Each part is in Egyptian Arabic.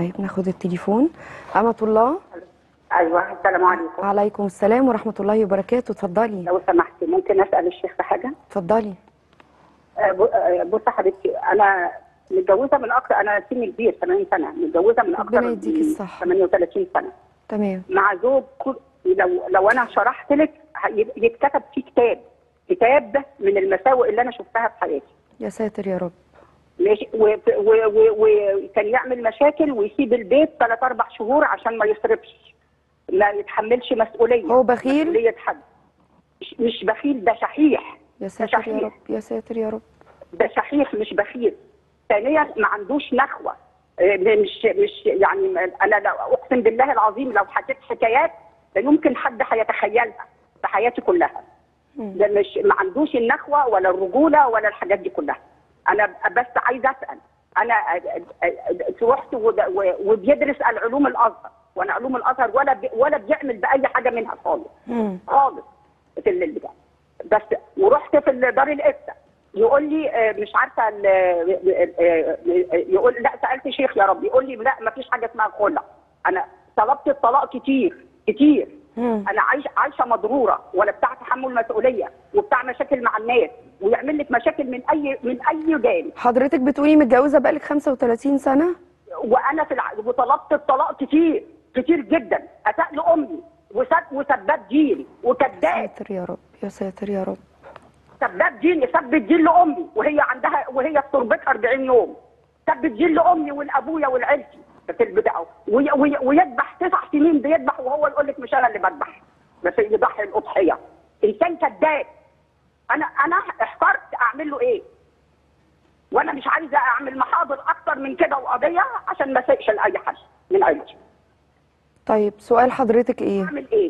طيب ناخد التليفون أمة الله ايوه السلام عليكم عليكم السلام ورحمة الله وبركاته اتفضلي لو سمحتي ممكن اسال الشيخ في حاجه اتفضلي آه، ب- آه، بصي يا حبيبتي انا متجوزه من اكتر انا سني كبير 80 سنه متجوزه من اكتر ربنا يديك من الصحة. 38 سنه تمام مع زوج كل- لو لو انا شرحت لك ه- يتكتب فيه كتاب كتاب من المساوئ اللي انا شفتها في حياتي يا ساتر يا رب ماشي و- و- و- وكان يعمل مشاكل ويسيب البيت ثلاث اربع شهور عشان ما يصرفش ما يتحملش مسؤوليه هو بخيل؟ مسؤوليه حد مش, مش بخيل ده شحيح يا ده ساتر يا شحيح رب يا ساتر يا رب ده شحيح مش بخيل ثانيا ما عندوش نخوه آه، مش مش يعني ما- انا لو اقسم بالله العظيم لو حكيت حكايات لا يمكن حد هيتخيلها في حياتي كلها ده مش ما عندوش النخوه ولا الرجوله ولا الحاجات دي كلها انا بس عايزه اسال انا رحت ود- و- وبيدرس العلوم الازهر وانا علوم الازهر ولا بي ولا بيعمل باي حاجه منها خالص مم. خالص في اللي ده بس ورحت في دار الافتاء يقول لي آه، مش عارفه ال- آه، آه، يقول لا سالت شيخ يا رب يقول لي لا ما فيش حاجه اسمها خلع انا طلبت الطلاق كتير كتير مم. انا عايشه عايشه مضروره ولا بتاع تحمل مسؤوليه وبتاع مشاكل مع الناس ويعمل لك مشاكل من اي من اي جانب حضرتك بتقولي متجوزة بقالك 35 سنة وانا في الع... وطلبت الطلاق كتير كتير جدا اساء لامي وسب وسباب جيلي يا وكذاب ساتر يا رب يا ساتر يا رب سباب جيل سب الجيل لامي وهي عندها وهي في تربتها 40 يوم سب الجيل لامي والابويا والعيلتي في البتاع وي وي ويذبح تسع سنين بيذبح وهو يقول لك مش انا اللي بذبح بس يضحي الاضحيه انسان كذاب انا انا احترت اعمل له ايه وانا مش عايزه اعمل محاضر اكتر من كده وقضيه عشان ما اسيئش لاي حد من عيلتي طيب سؤال حضرتك ايه اعمل ايه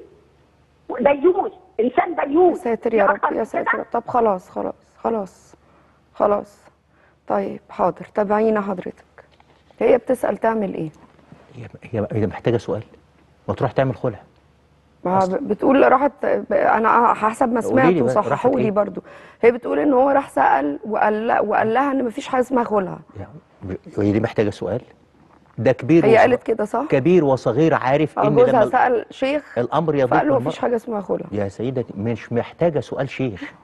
ديوث انسان يا ديوث ساتر يا في رب أكتر يا من ساتر يا كده؟ رب طب خلاص خلاص خلاص خلاص طيب حاضر تابعينا حضرتك هي بتسأل تعمل ايه هي هي هي محتاجه سؤال ما تروح تعمل خلع ما ب- بتقول راحت ب- انا حسب ما قولي لي سمعت بقى، راحت وصححوا لي إيه؟ برضو هي بتقول ان هو راح سأل وقال لا وقال لها ان مفيش حاجه اسمها خلع يعني هي دي محتاجه سؤال ده كبير هي وصغ- قالت كده صح كبير وصغير عارف آه، ان جوزها لما ال- سأل شيخ الامر يضيق فقال له المرء- مفيش حاجه اسمها خلع يا سيدتي مش محتاجه سؤال شيخ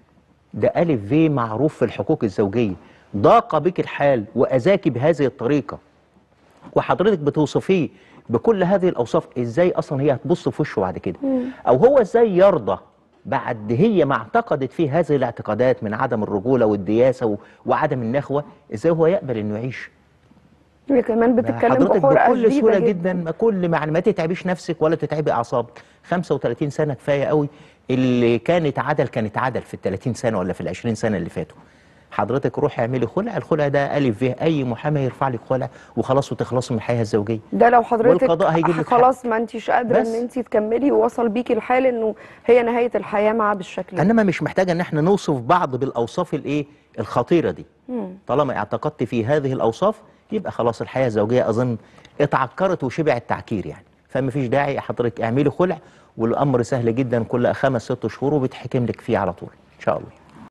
ده ألف في معروف في الحقوق الزوجية ضاق بك الحال وأذاك بهذه الطريقة وحضرتك بتوصفيه بكل هذه الأوصاف إزاي أصلا هي هتبص في وشه بعد كده أو هو إزاي يرضى بعد هي ما اعتقدت فيه هذه الاعتقادات من عدم الرجولة والدياسة و- وعدم النخوة إزاي هو يقبل إنه يعيش هي كمان بتتكلم حضرتك بحرقه بكل سهولة شديده جدا ما كل ما ما تتعبيش نفسك ولا تتعبي أعصابك 35 سنة كفاية قوي اللي كانت عدل كانت عدل في ال 30 سنة ولا في ال 20 سنة اللي فاتوا حضرتك روحي اعملي خلع الخلع ده ألف فيه أي محامي يرفع لك خلع وخلاص وتخلصي من الحياة الزوجية ده لو حضرتك والقضاء هيجيب لك خلاص ما انتيش قادره بس. ان انتي تكملي ووصل بيكي الحال انه هي نهايه الحياه معاه بالشكل ده انما مش محتاجه ان احنا نوصف بعض بالاوصاف الايه الخطيره دي طالما اعتقدت في هذه الاوصاف يبقى خلاص الحياه الزوجيه اظن اتعكرت وشبع التعكير يعني فما فيش داعي حضرتك اعملي خلع والامر سهل جدا كل خمس ست شهور وبيتحكم لك فيه على طول ان شاء الله